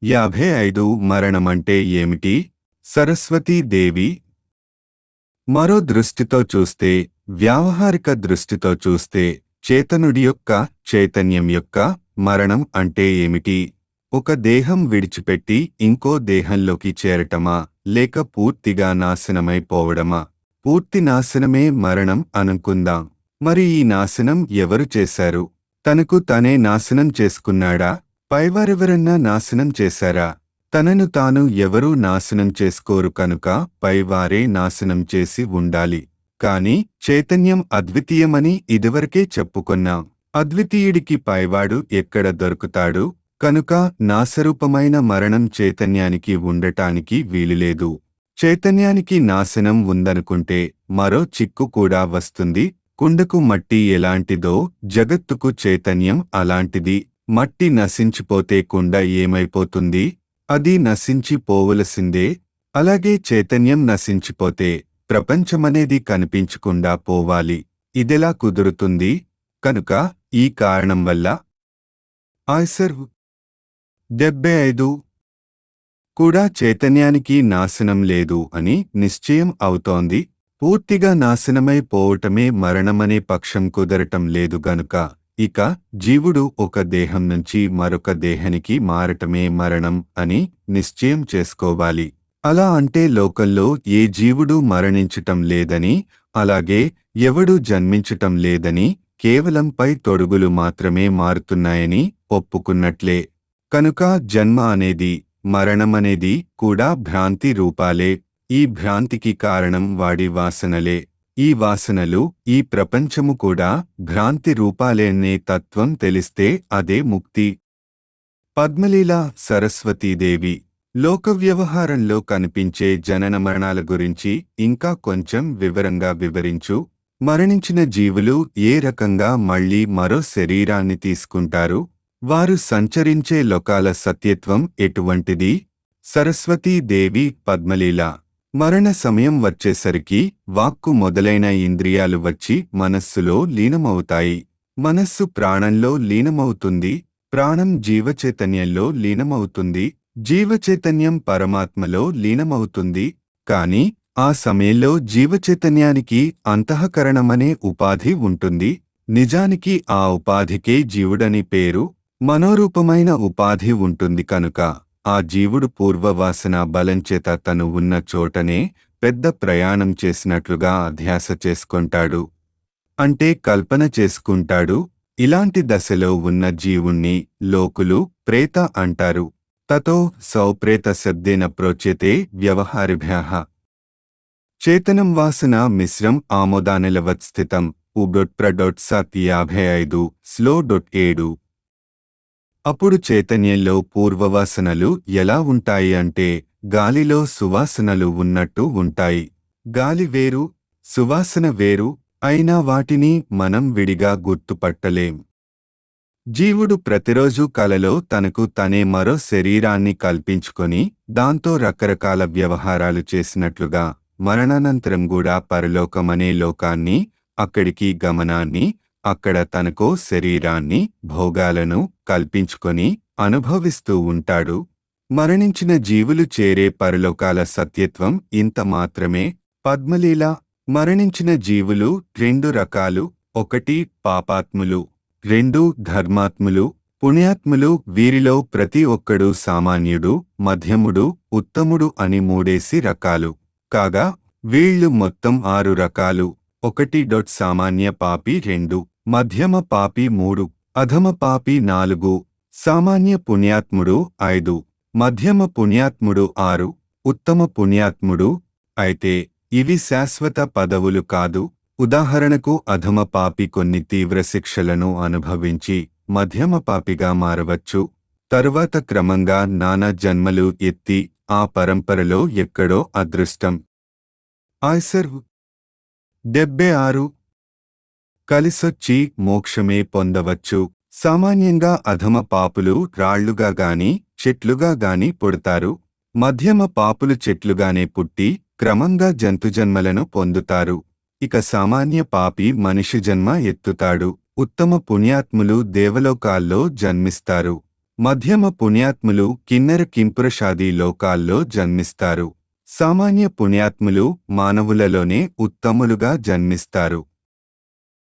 యాభై ఐదు మరణమంటే ఏమిటి సరస్వతీదేవి మరో దృష్టితో చూస్తే వ్యావహారిక దృష్టితో చూస్తే చేతనుడి యొక్క చైతన్యం యొక్క మరణం అంటే ఏమిటి ఒక దేహం విడిచిపెట్టి ఇంకో దేహంలోకి చేరటమా లేక పూర్తిగా నాశనమైపోవడమా పూర్తి నాశనమే మరణం అనుకుందాం మరి ఈ నాశనం ఎవరు చేశారు తనకు తనే నాశనం చేసుకున్నాడా పైవారెవరన్నా నాశనం చేశారా తనను తాను ఎవరూ నాశనం చేసుకోరు కనుక పైవారే నాశనం చేసి ఉండాలి కాని చైతన్యం అద్వితీయమని ఇదివరకే చెప్పుకున్నాం అద్వితీయుడికి పైవాడు ఎక్కడ దొరుకుతాడు కనుక నాశరూపమైన మరణం చైతన్యానికి ఉండటానికి వీలులేదు చైతన్యానికి నాశనం ఉందనుకుంటే మరో చిక్కు కూడా వస్తుంది కుండకు మట్టి ఎలాంటిదో జగత్తుకు చైతన్యం అలాంటిది మట్టి నశించిపోతే కుండ ఏమైపోతుంది అది నశించిపోవలసిందే అలాగే చైతన్యం నశించిపోతే ప్రపంచమనేది కనిపించకుండా పోవాలి ఇదెలా కుదురుతుంది కనుక ఈ కారణం వల్ల ఆయ్సర్ డెబ్బై ఐదు కూడా చైతన్యానికి నాశనం లేదు అని నిశ్చయం అవుతోంది పూర్తిగా నాశనమై పోవటమే మరణమనే పక్షం కుదరటం లేదు గనుక ఇక జీవుడు ఒక దేహం నుంచి మరొక దేహానికి మారటమే మరణం అని నిశ్చయం చేసుకోవాలి అలా అంటే లోకంలో ఏ జీవుడు మరణించటం లేదని అలాగే ఎవడూ జన్మించటం లేదని కేవలం పై తొడుగులు మాత్రమే మారుతున్నాయని ఒప్పుకున్నట్లే కనుక జన్మ అనేది మరణమనేది కూడా భ్రాంతి రూపాలే ఈ భ్రాంతికి కారణం వాడి వాసనలే ఈ వాసనలు ఈ ప్రపంచము కూడా భ్రాంతి రూపాలే అనే తత్వం తెలిస్తే అదే ముక్తి పద్మలీల సరస్వతీదేవి లోక వ్యవహారంలో కనిపించే జనన మరణాల గురించి ఇంకా కొంచెం వివరంగా వివరించు మరణించిన జీవులు ఏ రకంగా మళ్ళీ మరో శరీరాన్ని తీసుకుంటారు వారు సంచరించే లోకాల సత్యత్వం ఎటువంటిది సరస్వతీదేవి పద్మలీల మరణ సమయం వచ్చేసరికి వాక్కు మొదలైన ఇంద్రియాలు వచ్చి మనస్సులో లీనమవుతాయి మనస్సు ప్రాణంలో లీనమవుతుంది ప్రాణం జీవచైతన్యంలో లీనమవుతుంది జీవచైతన్యం పరమాత్మలో లీనమవుతుంది కాని ఆ సమయంలో జీవచైతన్యానికి అంతఃకరణమనే ఉపాధి ఉంటుంది నిజానికి ఆ ఉపాధికే జీవుడని పేరు మనోరూపమైన ఉపాధి ఉంటుంది కనుక ఆ జీవుడు పూర్వవాసన బలంచేత తను ఉన్న చోటనే పెద్ద ప్రయాణం చేసినట్లుగా అధ్యాస చేసుకుంటాడు అంటే కల్పన చేసుకుంటాడు ఇలాంటి దశలో ఉన్న జీవుణ్ణి లోకులు ప్రేత అంటారు తతో సౌప్రేత శబ్దేన ప్రోచ్యతే వ్యవహారిభ్య చేతనం వాసన మిశ్రం ఆమోదానిలవత్ స్థితం ఉడొట్ ప్రడొట్ సత్ యాభై ఐదు స్లో డొట్ ఏడు అప్పుడు చైతన్యంలో పూర్వవాసనలు ఎలా ఉంటాయి అంటే గాలిలో సువాసనలు ఉన్నట్టు ఉంటాయి గాలి వేరు సువాసన వేరు అయినా వాటిని మనం విడిగా గుర్తుపట్టలేం జీవుడు ప్రతిరోజు కలలో తనకు తనే మరో శరీరాన్ని కల్పించుకొని దాంతో రకరకాల వ్యవహారాలు చేసినట్లుగా మరణానంతరం కూడా పరలోకమనే లోకాన్ని అక్కడికి గమనాన్ని అక్కడ తనకో శరీరాన్ని భోగాలను కల్పించుకొని అనుభవిస్తూ ఉంటాడు మరణించిన జీవులు చేరే పరలోకాల సత్యత్వం ఇంత మాత్రమే పద్మలీల మరణించిన జీవులు రెండు రకాలు ఒకటి పాపాత్ములు రెండు ధర్మాత్ములు పుణ్యాత్ములు వీరిలో ప్రతి ఒక్కడు సామాన్యుడు మధ్యముడు ఉత్తముడు అని మూడేసి రకాలు కాగా వీళ్ళు మొత్తం ఆరు రకాలు ఒకటి డొట్ సామాన్య పాపి రెండు మధ్యమ పాపి మూడు అధమ పాపి నాలుగు సామాన్య పుణ్యాత్ముడు ఐదు మధ్యమ పుణ్యాత్ముడు ఆరు ఉత్తమ పుణ్యాత్ముడు అయితే ఇవి శాశ్వత పదవులు కాదు ఉదాహరణకు అధమ పాపి కొన్ని తీవ్ర శిక్షలను అనుభవించి మధ్యమ పాపిగా మారవచ్చు తరువాత క్రమంగా నానా జన్మలు ఎత్తి ఆ పరంపరలో ఎక్కడో అదృష్టం ఆయ్సర్ డెబ్బై ఆరు కలిసొచ్చి మోక్షమే పొందవచ్చు సామాన్యంగా అధమ పాపులు రాళ్లుగా గాని చెట్లుగా గాని పుడతారు మధ్యమ పాపులు చెట్లుగానే పుట్టి క్రమంగా జంతుజన్మలను పొందుతారు ఇక సామాన్య పాపి మనిషి జన్మ ఎత్తుతాడు ఉత్తమ పుణ్యాత్ములు దేవలోకాల్లో జన్మిస్తారు మధ్యమ పుణ్యాత్ములు కిన్నెర కింపురషాది లోకాల్లో జన్మిస్తారు సామాన్య పుణ్యాత్ములు మానవులలోనే ఉత్తములుగా జన్మిస్తారు